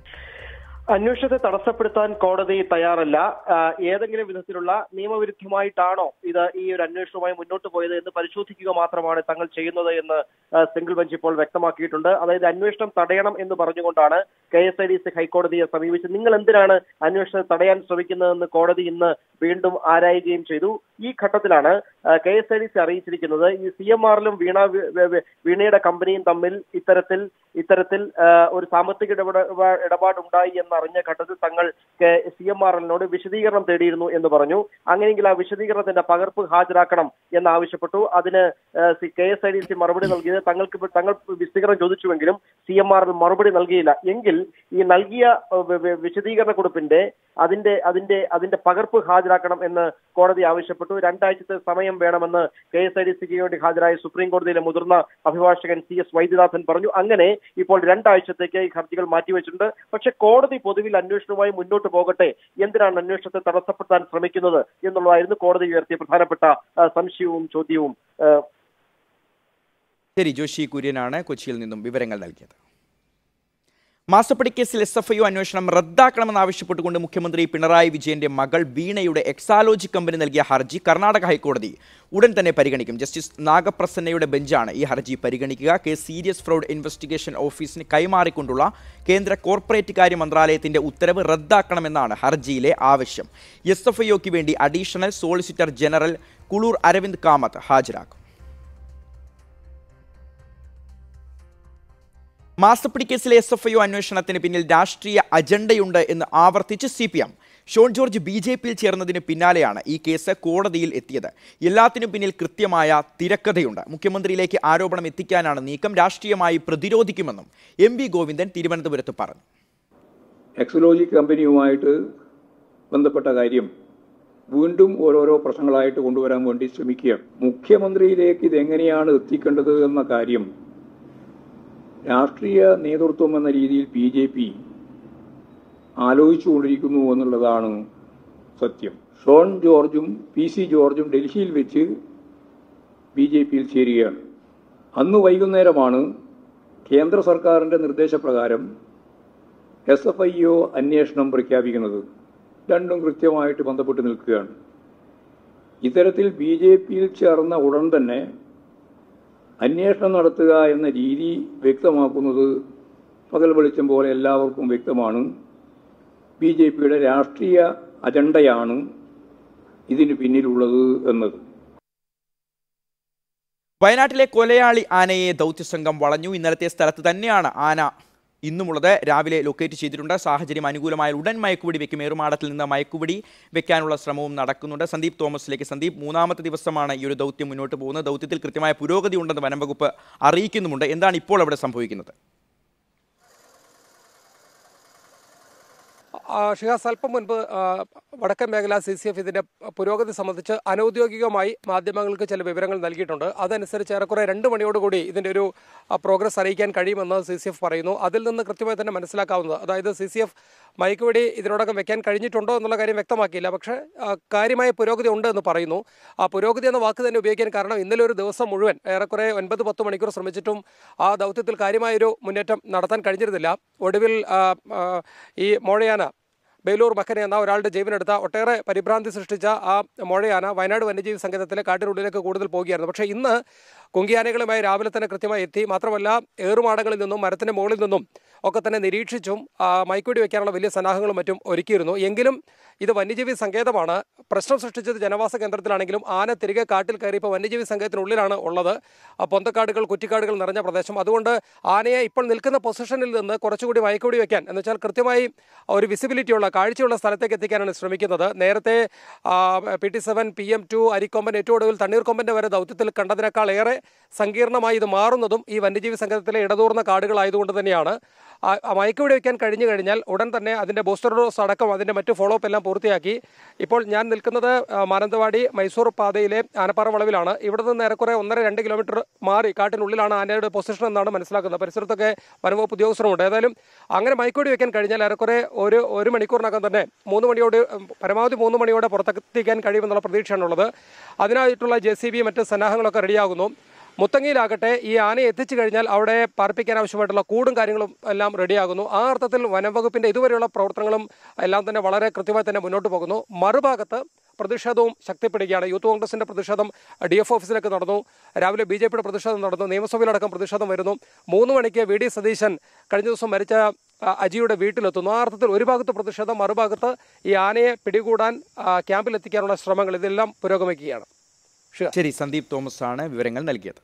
അന്വേഷണത്തെ തടസ്സപ്പെടുത്താൻ കോടതി തയ്യാറല്ല ആ, ഏതെങ്കിലും വിധത്തിലുള്ള നിയമവിരുദ്ധമായിട്ടാണോ ഇത് ഈ ഒരു അന്വേഷണവുമായി മുന്നോട്ട് പോയത് എന്ന് പരിശോധിക്കുക മാത്രമാണ് തങ്ങൾ ചെയ്യുന്നത് എന്ന് ആ, സിംഗിൾ ബെഞ്ച് ഇപ്പോൾ വ്യക്തമാക്കിയിട്ടുണ്ട് അതായത് അന്വേഷണം തടയണം എന്ന് പറഞ്ഞുകൊണ്ടാണ് K S I D C ഹൈക്കോടതിയെ സമീപിച്ചത് നിങ്ങൾ എന്തിനാണ് അന്വേഷണം തടയാൻ ശ്രമിക്കുന്നതെന്ന് കോടതി ഇന്ന് വീണ്ടും ആരായുകയും ചെയ്തു ഈ ഘട്ടത്തിലാണ് K S I D C അറിയിച്ചിരിക്കുന്നത് ഈ സി എം ആറിലും വീണ വി- വി- വീണയുടെ കമ്പനിയും തമ്മിൽ ഇത്തരത്തിൽ ഇത്തരത്തിൽ ആ, ഒരു സാമ്പത്തിക ഇടപെട ഇടപാടുണ്ടായി എന്നറിഞ്ഞ ഘട്ടത്തിൽ തങ്ങൾ സി എം ആർ എല്ലിനോട് വിശദീകരണം തേടിയിരുന്നു എന്ന് പറഞ്ഞു അങ്ങനെയെങ്കിൽ ആ വിശദീകരണത്തിന്റെ പകർപ്പ് ഹാജരാക്കണം എന്നാവശ്യപ്പെട്ടു അതിന് K S I D C മറുപടി നൽകിയത് തങ്ങൾക്ക് ഇപ്പ- തങ്ങൾ വിശദീകരണം ചോദിച്ചുവെങ്കിലും സി എം ആർ മറുപടി നൽകിയില്ല എങ്കിൽ ഈ നൽകിയ ഏഹ്, വി- വി- വിശദീകരണ കുറിപ്പിന്റെ അതിന്റെ അതിന്റെ അതിന്റെ പകർപ്പ് ഹാജരാക്കണം എന്ന് കോടതി ആവശ്യപ്പെട്ടു രണ്ടാഴ്ചത്തെ സമയം വേണമെന്ന് കെ എസ് ഐ ഡി സിക്ക് വേണ്ടി ഹാജരായ സുപ്രീം കോടതിയിലെ മുതിർന്ന അഭിഭാഷകൻ സി എസ് വൈദ്യനാഥൻ പറഞ്ഞു അങ്ങനെ ഇപ്പോൾ രണ്ടാഴ്ചത്തേക്ക് ഈ ഹർജികൾ മാറ്റിവെച്ചിട്ടുണ്ട് പക്ഷെ കോടതി പൊതുവിൽ അന്വേഷണവുമായി മുന്നോട്ട് പോകട്ടെ എന്തിനാണ് അന്വേഷണത്തെ തടസ്സപ്പെടുത്താൻ ശ്രമിക്കുന്നത് എന്നുള്ളതായിരുന്നു കോടതി ഉയർത്തിയ പ്രധാനപ്പെട്ട ആ, സംശയവും ചോദ്യവും ആ, ശരി ജോഷി കുര്യനാണ് കൊച്ചിയിൽ നിന്നും വിവരങ്ങൾ നൽകിയത് മാസപ്പടി കേസിൽ എസ് എഫ് ഐ അന്വേഷണം റദ്ദാക്കണമെന്ന് ആവശ്യപ്പെട്ടുകൊണ്ട് മുഖ്യമന്ത്രി പിണറായി വിജയന്റെ മകൾ വീണയുടെ എക്സാലോജി കമ്പനി നൽകിയ ഹർജി കർണാടക ഹൈക്കോടതി ഉടൻ തന്നെ പരിഗണിക്കും ജസ്റ്റിസ് നാഗപ്രസന്നയുടെ ബെഞ്ചാണ് ഈ ഹർജി പരിഗണിക്കുക കേസ് സീരിയസ് ഫ്രോഡ് ഇൻവെസ്റ്റിഗേഷൻ ഓഫീസിന് കൈമാറിക്കൊണ്ടുള്ള കേന്ദ്ര കോർപ്പറേറ്റ് കാര്യ മന്ത്രാലയത്തിന്റെ ഉത്തരവ് റദ്ദാക്കണമെന്നാണ് ഹർജിയിലെ ആവശ്യം എസ് എഫ് ഐഒക്ക് വേണ്ടി അഡീഷണൽ സോളിസിറ്റർ ജനറൽ കുളൂർ അരവിന്ദ് കാമത്ത് ഹാജരാക്കും മാസപ്പടി കേസിലെ എസ് എഫ് ഐ അന്വേഷണത്തിന് പിന്നിൽ രാഷ്ട്രീയ അജണ്ടയുണ്ട് എന്ന് ആവർത്തിച്ച് C P M Shone George B J പിയിൽ ചേർന്നതിന് പിന്നാലെയാണ് ഈ കേസ് കോടതിയിൽ എത്തിയത് എല്ലാത്തിനും പിന്നിൽ കൃത്യമായ തിരക്കഥയുണ്ട് മുഖ്യമന്ത്രിയിലേക്ക് ആരോപണം എത്തിക്കാനാണ് നീക്കം രാഷ്ട്രീയമായി പ്രതിരോധിക്കുമെന്നും എം വി ഗോവിന്ദൻ തിരുവനന്തപുരത്ത് പറഞ്ഞു എക്സലോജി കമ്പനിയുമായിട്ട് ബന്ധപ്പെട്ട കാര്യം വീണ്ടും ഓരോരോ പ്രശ്നങ്ങളായിട്ട് കൊണ്ടുവരാൻ വേണ്ടി ശ്രമിക്കുകയാണ് മുഖ്യമന്ത്രിയിലേക്ക് ഇതെങ്ങനെയാണ് എത്തിക്കേണ്ടത് എന്ന കാര്യം രാഷ്ട്രീയ നേതൃത്വം എന്ന രീതിയിൽ ബി ജെ പി ആലോചിച്ചുകൊണ്ടിരിക്കുന്നു എന്നുള്ളതാണ് സത്യം ഷോൺ ജോർജും പി സി ജോർജും ഡൽഹിയിൽ വെച്ച് ബി ജെ പിയിൽ ചേരുകയാണ് അന്ന് വൈകുന്നേരമാണ് കേന്ദ്ര സർക്കാരിൻ്റെ നിർദ്ദേശപ്രകാരം എസ് എഫ് ഐ ഒ അന്വേഷണം പ്രഖ്യാപിക്കുന്നത് രണ്ടും കൃത്യമായിട്ട് ബന്ധപ്പെട്ട് നിൽക്കുകയാണ് ഇത്തരത്തിൽ ബി ജെ പിയിൽ ചേർന്ന ഉടൻ തന്നെ അന്വേഷണം നടത്തുക എന്ന രീതി വ്യക്തമാക്കുന്നത് പകൽ വെളിച്ചം പോലെ എല്ലാവർക്കും വ്യക്തമാണ് ബി ജെ പിയുടെ രാഷ്ട്രീയ അജണ്ടയാണ് ഇതിന് പിന്നിലുള്ളത് എന്നത് വയനാട്ടിലെ കൊലയാളി ആനയെ ദൗത്യസംഘം വളഞ്ഞു ഇന്നലത്തെ സ്ഥലത്ത് തന്നെയാണ് ആന ഇന്നുമുള്ളത് രാവിലെ ലൊക്കേറ്റ് ചെയ്തിട്ടുണ്ട് സാഹചര്യം അനുകൂലമായ ഉടൻ മയക്കുപിടി വെക്കും ഏറുമാടത്തിൽ നിന്ന് മയക്കുപിടി വെക്കാനുള്ള ശ്രമവും നടക്കുന്നുണ്ട് സന്ദീപ് തോമസിലേക്ക് സന്ദീപ് മൂന്നാമത്തെ ദിവസമാണ് ഈ ഒരു ദൗത്യം മുന്നോട്ട് പോകുന്നത് ദൗത്യത്തിൽ കൃത്യമായ പുരോഗതി ഉണ്ടെന്ന് വനം വകുപ്പ് അറിയിക്കുന്നുമുണ്ട് എന്താണ് ഇപ്പോൾ അവിടെ സംഭവിക്കുന്നത് ആ, ഷിഹാസ് അല്പം മുൻപ് ആ, വടക്കൻ മേഖല സി സി എഫ് ഇതിന്റെ പുരോഗതി സംബന്ധിച്ച് അനൌദ്യോഗികമായി മാധ്യമങ്ങൾക്ക് ചില വിവരങ്ങൾ നൽകിയിട്ടുണ്ട് അതനുസരിച്ച് ഏറെക്കുറെ രണ്ട് മണിയോടുകൂടി ഇതിന്റെ ഒരു ആ, പ്രോഗ്രസ് അറിയിക്കാൻ കഴിയുമെന്ന് സി സി എഫ് പറയുന്നു അതിൽ നിന്ന് കൃത്യമായി തന്നെ മനസ്സിലാക്കാവുന്നത് അതായത് സി സി എഫ് മയക്കുവെടി ഇതിനോടകം വെക്കാൻ കഴിഞ്ഞിട്ടുണ്ടോ എന്നുള്ള കാര്യം വ്യക്തമാക്കിയില്ല പക്ഷേ ആ, കാര്യമായ പുരോഗതി ഉണ്ട് എന്ന് പറയുന്നു ആ പുരോഗതി എന്ന വാക്ക് തന്നെ ഉപയോഗിക്കാൻ കാരണം ഇന്നലെ ഒരു ദിവസം മുഴുവൻ ഏറെക്കുറെ ഒൻപത് പത്ത് മണിക്കൂർ ശ്രമിച്ചിട്ടും ആ ദൗത്യത്തിൽ കാര്യമായൊരു മുന്നേറ്റം നടത്താൻ കഴിഞ്ഞിരുന്നില്ല ഒടുവിൽ ആ, ആ, ഈ മോഴയാന ബേലൂർ മക്കനെ എന്ന ഒരാളുടെ ജീവനെടുത്ത ഒട്ടേറെ പരിഭ്രാന്തി സൃഷ്ടിച്ച ആ മോഴയാന വയനാട് വന്യജീവി സംഗീതത്തിലെ കാട്ടിനുള്ളിലേക്ക് കൂടുതൽ പോകുകയായിരുന്നു പക്ഷേ ഇന്ന് കുങ്കിയാനകളുമായി രാവിലെ തന്നെ കൃത്യമായി എത്തി മാത്രമല്ല ഏറുമാടങ്ങളിൽ നിന്നും മരത്തിന്റെ മുകളിൽ നിന്നും ഒക്കെ തന്നെ നിരീക്ഷിച്ചും ആ, മയക്കുവെടി വെക്കാനുള്ള വലിയ സന്നാഹങ്ങളും മറ്റും ഒരുക്കിയിരുന്നു എങ്കിലും ഇത് വന്യജീവി സങ്കേതമാണ് പ്രശ്നം സൃഷ്ടിച്ചത് ജനവാസ കേന്ദ്രത്തിലാണെങ്കിലും ആന തിരികെ കാട്ടിൽ കയറി ഇപ്പോൾ വന്യജീവി സങ്കേതത്തിനുള്ളിലാണ് ഉള്ളത് ആ പൊന്തക്കാടുകൾ കുറ്റിക്കാടുകൾ നിറഞ്ഞ പ്രദേശം അതുകൊണ്ട് ആനയെ ഇപ്പോൾ നിൽക്കുന്ന പൊസിഷനിൽ നിന്ന് കുറച്ചുകൂടി മയക്കുവെടി വെക്കാൻ എന്ന് വെച്ചാൽ കൃത്യമായി ഒരു വിസിബിലിറ്റിയുള്ള കാഴ്ചയുള്ള സ്ഥലത്തേക്ക് എത്തിക്കാനാണ് ശ്രമിക്കുന്നത് നേരത്തെ P T seven P M two Arikomban ഏറ്റവും ഒടുവിൽ തണ്ണീർക്കൊമ്പൻ്റെ വരെ ദൗത്യത്തിൽ കണ്ടതിനേക്കാൾ ഏറെ സങ്കീർണമായി ഇത് മാറുന്നതും ഈ വന്യജീവി സംഘത്തിലെ ഇടതൂർന്ന കാടുകളായതുകൊണ്ട് തന്നെയാണ് ആ ആ മയക്കുവെടി വെക്കാൻ കഴിഞ്ഞു കഴിഞ്ഞാൽ ഉടൻ തന്നെ അതിൻ്റെ ബൂസ്റ്റർ ഡോസ് അടക്കം അതിൻ്റെ മറ്റു ഫോളോ അപ്പ് എല്ലാം പൂർത്തിയാക്കി ഇപ്പോൾ ഞാൻ നിൽക്കുന്നത് ആ, മാനന്തവാടി മൈസൂർ പാതയിലെ ആനപ്പാറ വളവിലാണ് ഇവിടെ നിന്ന് ഏറെക്കുറെ ഒന്നര രണ്ട് കിലോമീറ്റർ മാറി കാട്ടിനുള്ളിലാണ് ആനയുടെ പൊസിഷൻ എന്നാണ് മനസ്സിലാക്കുന്നത് പരിസരത്തൊക്കെ വനവകുപ്പ് ഉദ്യോഗസ്ഥരുമുണ്ട് ഏതായാലും അങ്ങനെ മയക്കുവെടി വെക്കാൻ കഴിഞ്ഞാൽ ഏറെക്കുറെ ഒരു ഒരു മണിക്കൂറിനകം തന്നെ മൂന്ന് മണിയോട് ഉം, പരമാവധി മൂന്ന് മണിയോടെ പുറത്തെത്തിക്കാൻ കഴിയുമെന്നുള്ള പ്രതീക്ഷയാണുള്ളത് അതിനായിട്ടുള്ള ജെ സി ബി മറ്റ് സന്നാഹങ്ങളൊക്കെ റെഡിയാകുന്നു മുത്തങ്ങയിലാകട്ടെ ഈ ആനയെ എത്തിച്ചു കഴിഞ്ഞാൽ അവിടെ പാർപ്പിക്കാൻ ആവശ്യമായിട്ടുള്ള കൂടും കാര്യങ്ങളും എല്ലാം റെഡിയാകുന്നു ആ അർത്ഥത്തിൽ വനംവകുപ്പിന്റെ ഇതുവരെയുള്ള പ്രവർത്തനങ്ങളും എല്ലാം തന്നെ വളരെ കൃത്യമായി തന്നെ മുന്നോട്ട് പോകുന്നു മറുഭാഗത്ത് പ്രതിഷേധവും ശക്തിപ്പെടുകയാണ് യൂത്ത് കോൺഗ്രസിന്റെ പ്രതിഷേധം ഡി എഫ് ഓഫീസിലേക്ക് നടന്നു രാവിലെ ബി ജെ പിയുടെ പ്രതിഷേധം നടന്നു നിയമസഭയിലടക്കം പ്രതിഷേധം വരുന്നു മൂന്ന് മണിക്ക് വി ഡി സതീശൻ കഴിഞ്ഞ ദിവസം മരിച്ച ആ, അജിയുടെ വീട്ടിലെത്തുന്നു ആ അർത്ഥത്തിൽ ഒരു ഭാഗത്ത് പ്രതിഷേധം മറുഭാഗത്ത് ഈ ആനയെ പിടികൂടാൻ ആ, ക്യാമ്പിലെത്തിക്കാനുള്ള ശ്രമങ്ങൾ ഇതെല്ലാം പുരോഗമിക്കുകയാണ് ശരി സന്ദീപ് തോമസ് ആണ് വിവരങ്ങൾ നൽകിയത്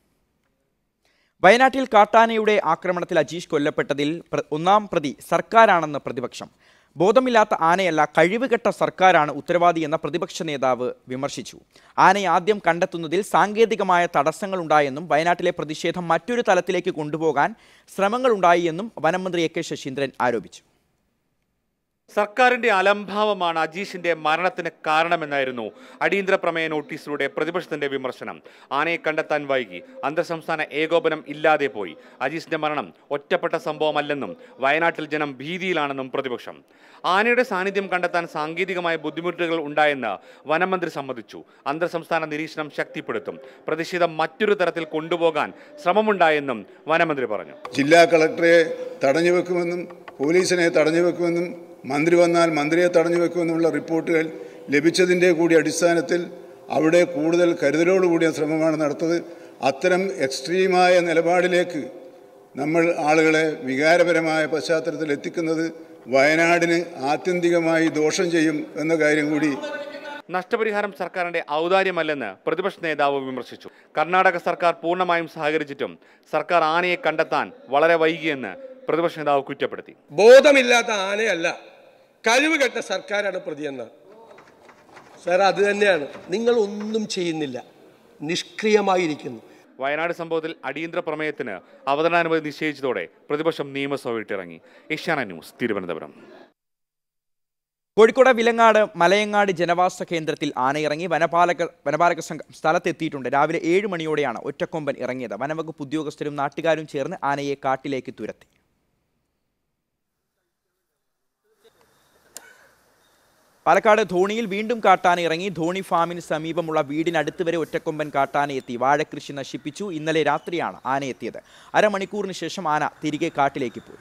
വയനാട്ടിൽ കാട്ടാനയുടെ ആക്രമണത്തിൽ അജീഷ് കൊല്ലപ്പെട്ടതിൽ പ്ര- ഒന്നാം പ്രതി സർക്കാരാണെന്ന് പ്രതിപക്ഷം ബോധമില്ലാത്ത ആനയല്ല കഴിവുകെട്ട സർക്കാരാണ് ഉത്തരവാദി എന്ന പ്രതിപക്ഷ നേതാവ് വിമർശിച്ചു ആനയെ ആദ്യം കണ്ടെത്തുന്നതിൽ സാങ്കേതികമായ തടസ്സങ്ങളുണ്ടായെന്നും വയനാട്ടിലെ പ്രതിഷേധം മറ്റൊരു തലത്തിലേക്ക് കൊണ്ടുപോകാൻ ശ്രമങ്ങളുണ്ടായി എന്നും വനമന്ത്രി എ കെ ശശീന്ദ്രൻ ആരോപിച്ചു സർക്കാരിന്റെ അലംഭാവമാണ് അജീഷിന്റെ മരണത്തിന് കാരണമെന്നായിരുന്നു അടിയന്തര പ്രമേയ നോട്ടീസിലൂടെ പ്രതിപക്ഷത്തിന്റെ വിമർശനം ആനയെ കണ്ടെത്താൻ വൈകി അന്തർസംസ്ഥാന ഏകോപനം ഇല്ലാതെ പോയി അജീഷിന്റെ മരണം ഒറ്റപ്പെട്ട സംഭവമല്ലെന്നും വയനാട്ടിൽ ജനം ഭീതിയിലാണെന്നും പ്രതിപക്ഷം ആനയുടെ സാന്നിധ്യം കണ്ടെത്താൻ സാങ്കേതികമായ ബുദ്ധിമുട്ടുകൾ ഉണ്ടായെന്ന് വനമന്ത്രി സമ്മതിച്ചു അന്തർസംസ്ഥാന നിരീക്ഷണം ശക്തിപ്പെടുത്തും പ്രതിഷേധം മറ്റൊരു തരത്തിൽ കൊണ്ടുപോകാൻ ശ്രമമുണ്ടായെന്നും വനമന്ത്രി പറഞ്ഞു ജില്ലാ കളക്ടറെ തടഞ്ഞു വെക്കുമെന്നും പോലീസിനെ തടഞ്ഞു വെക്കുമെന്നും മന്ത്രി വന്നാൽ മന്ത്രിയെ തടഞ്ഞു വെക്കുമെന്നുള്ള റിപ്പോർട്ടുകൾ ലഭിച്ചതിൻ്റെ കൂടി അടിസ്ഥാനത്തിൽ അവിടെ കൂടുതൽ കരുതലോടുകൂടിയ ശ്രമമാണ് നടത്തത് അത്തരം എക്സ്ട്രീമായ നിലപാടിലേക്ക് നമ്മൾ ആളുകളെ വികാരപരമായ പശ്ചാത്തലത്തിൽ എത്തിക്കുന്നത് വയനാടിന് ആത്യന്തികമായി ദോഷം ചെയ്യും എന്ന കാര്യം കൂടി നഷ്ടപരിഹാരം സർക്കാരിന്റെ ഔദാര്യമല്ലെന്ന് പ്രതിപക്ഷ നേതാവ് വിമർശിച്ചു കർണാടക സർക്കാർ പൂർണ്ണമായും സഹകരിച്ചിട്ടും സർക്കാർ ആനയെ കണ്ടെത്താൻ വളരെ വൈകിയെന്ന് പ്രതിപക്ഷ നേതാവ് കുറ്റപ്പെടുത്തി ബോധമില്ലാത്ത ആനയല്ല കഴിവ് കെട്ട സർക്കാരാണ് പ്രതിയെന്ന് സാർ അത് തന്നെയാണ് നിങ്ങൾ ഒന്നും ചെയ്യുന്നില്ല നിഷ്ക്രിയമായിരിക്കുന്നു വയനാട് സംഭവത്തിൽ അടിയന്തര പ്രമേയത്തിന് അവതരണാനുമതി നിശ്ചയിച്ചതോടെ പ്രതിപക്ഷം നിയമസഭ വിട്ടിറങ്ങി ഏഷ്യാന ന്യൂസ് തിരുവനന്തപുരം കോഴിക്കോട് വിലങ്ങാട് മലയങ്ങാട് ജനവാസ കേന്ദ്രത്തിൽ ആനയിറങ്ങി വനപാലക വനപാലക സംഘം സ്ഥലത്തെത്തിയിട്ടുണ്ട് രാവിലെ ഏഴ് മണിയോടെയാണ് ഒറ്റക്കൊമ്പൻ ഇറങ്ങിയത് വനവകുപ്പ് ഉദ്യോഗസ്ഥരും നാട്ടുകാരും ചേർന്ന് ആനയെ കാട്ടിലേക്ക് തുരത്തി പാലക്കാട് ധോണിയിൽ വീണ്ടും കാട്ടാന ഇറങ്ങി ധോണി ഫാമിന് സമീപമുള്ള വീടിനടുത്ത് വരെ ഒറ്റക്കൊമ്പൻ കാട്ടാന എത്തി വാഴകൃഷി നശിപ്പിച്ചു ഇന്നലെ രാത്രിയാണ് ആന എത്തിയത് അരമണിക്കൂറിന് ശേഷം ആന തിരികെ കാട്ടിലേക്ക് പോയി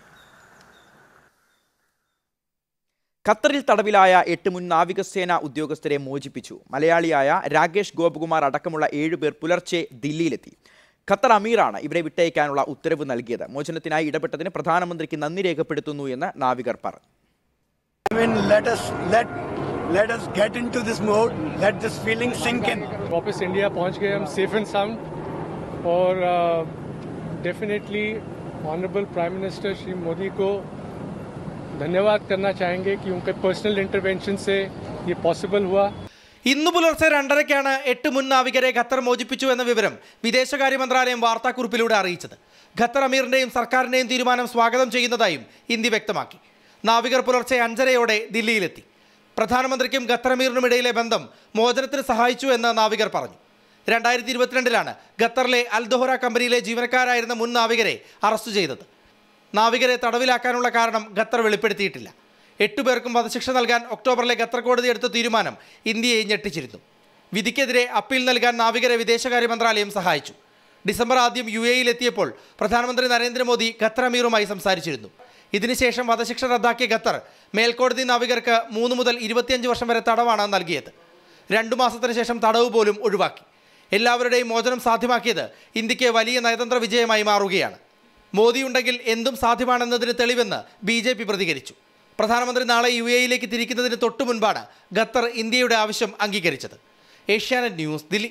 ഖത്തറിൽ തടവിലായ എട്ട് മുൻ നാവികസേന ഉദ്യോഗസ്ഥരെ മോചിപ്പിച്ചു മലയാളിയായ രാകേഷ് ഗോപകുമാർ അടക്കമുള്ള ഏഴുപേർ പുലർച്ചെ ദില്ലിയിലെത്തി ഖത്തർ അമീറാണ് ഇവരെ വിട്ടയക്കാനുള്ള ഉത്തരവ് നൽകിയത് മോചനത്തിനായി ഇടപെട്ടതിന് പ്രധാനമന്ത്രിക്ക് നന്ദി രേഖപ്പെടുത്തുന്നു എന്ന് നാവികർ പറഞ്ഞു I mean, let us let let us get into this mode. Let this feeling sink in. वापस इंडिया पहुंच गए हम सेफ एंड साउंड और definitely honourable prime minister Shri Modi को धन्यवाद करना चाहेंगे कि उनके पर्सनल इंटरवेंशन से ये पॉसिबल हुआ ഇന്ന് പുലർച്ചെ രണ്ടരയ്ക്കാണ് എട്ട് മുൻ നാവികരെ ഖത്തർ മോചിപ്പിച്ചു എന്ന വിവരം വിദേശകാര്യ മന്ത്രാലയം വാർത്താക്കുറിപ്പിലൂടെ അറിയിച്ചത് ഖത്തർ അമീറിന്റെയും സർക്കാരിന്റെയും തീരുമാനം സ്വാഗതം ചെയ്യുന്നതായും ഇന്ത്യ വ്യക്തമാക്കി നാവികർ പുലർച്ചെ അഞ്ചരയോടെ ദില്ലിയിലെത്തി പ്രധാനമന്ത്രിക്കും ഖത്തറമീറിനും ഇടയിലെ ബന്ധം മോചനത്തിന് സഹായിച്ചു എന്ന് നാവികർ പറഞ്ഞു രണ്ടായിരത്തി ഇരുപത്തിരണ്ടിലാണ് ഖത്തറിലെ അൽദോഹറ കമ്പനിയിലെ ജീവനക്കാരായിരുന്ന മുൻ നാവികരെ അറസ്റ്റ് ചെയ്തത് നാവികരെ തടവിലാക്കാനുള്ള കാരണം ഖത്തർ വെളിപ്പെടുത്തിയിട്ടില്ല എട്ടുപേർക്കും വധശിക്ഷ നൽകാൻ ഒക്ടോബറിലെ ഖത്തർ കോടതി എടുത്ത തീരുമാനം ഇന്ത്യയെ ഞെട്ടിച്ചിരുന്നു വിധിക്കെതിരെ അപ്പീൽ നൽകാൻ നാവികരെ വിദേശകാര്യ മന്ത്രാലയം സഹായിച്ചു ഡിസംബർ ആദ്യം യു എയിലെത്തിയപ്പോൾ പ്രധാനമന്ത്രി നരേന്ദ്രമോദി ഖത്തർ അമീറുമായി സംസാരിച്ചിരുന്നു ഇതിനുശേഷം വധശിക്ഷ റദ്ദാക്കിയ ഖത്തർ മേൽക്കോടതി നാവികർക്ക് മൂന്ന് മുതൽ ഇരുപത്തിയഞ്ച് വർഷം വരെ തടവാണ് നൽകിയത് രണ്ടു മാസത്തിന് ശേഷം തടവ് പോലും ഒഴിവാക്കി എല്ലാവരുടെയും മോചനം സാധ്യമാക്കിയത് ഇന്ത്യക്ക് വലിയ നയതന്ത്ര വിജയമായി മാറുകയാണ് മോദി ഉണ്ടെങ്കിൽ എന്തും സാധ്യമാണെന്നതിന് തെളിവെന്ന് ബി ജെ പി പ്രതികരിച്ചു പ്രധാനമന്ത്രി നാളെ യു എയിലേക്ക് തിരിക്കുന്നതിന് തൊട്ടു മുൻപാണ് ഖത്തർ ഇന്ത്യയുടെ ആവശ്യം അംഗീകരിച്ചത് ഏഷ്യാനെറ്റ് ന്യൂസ് ദില്ലി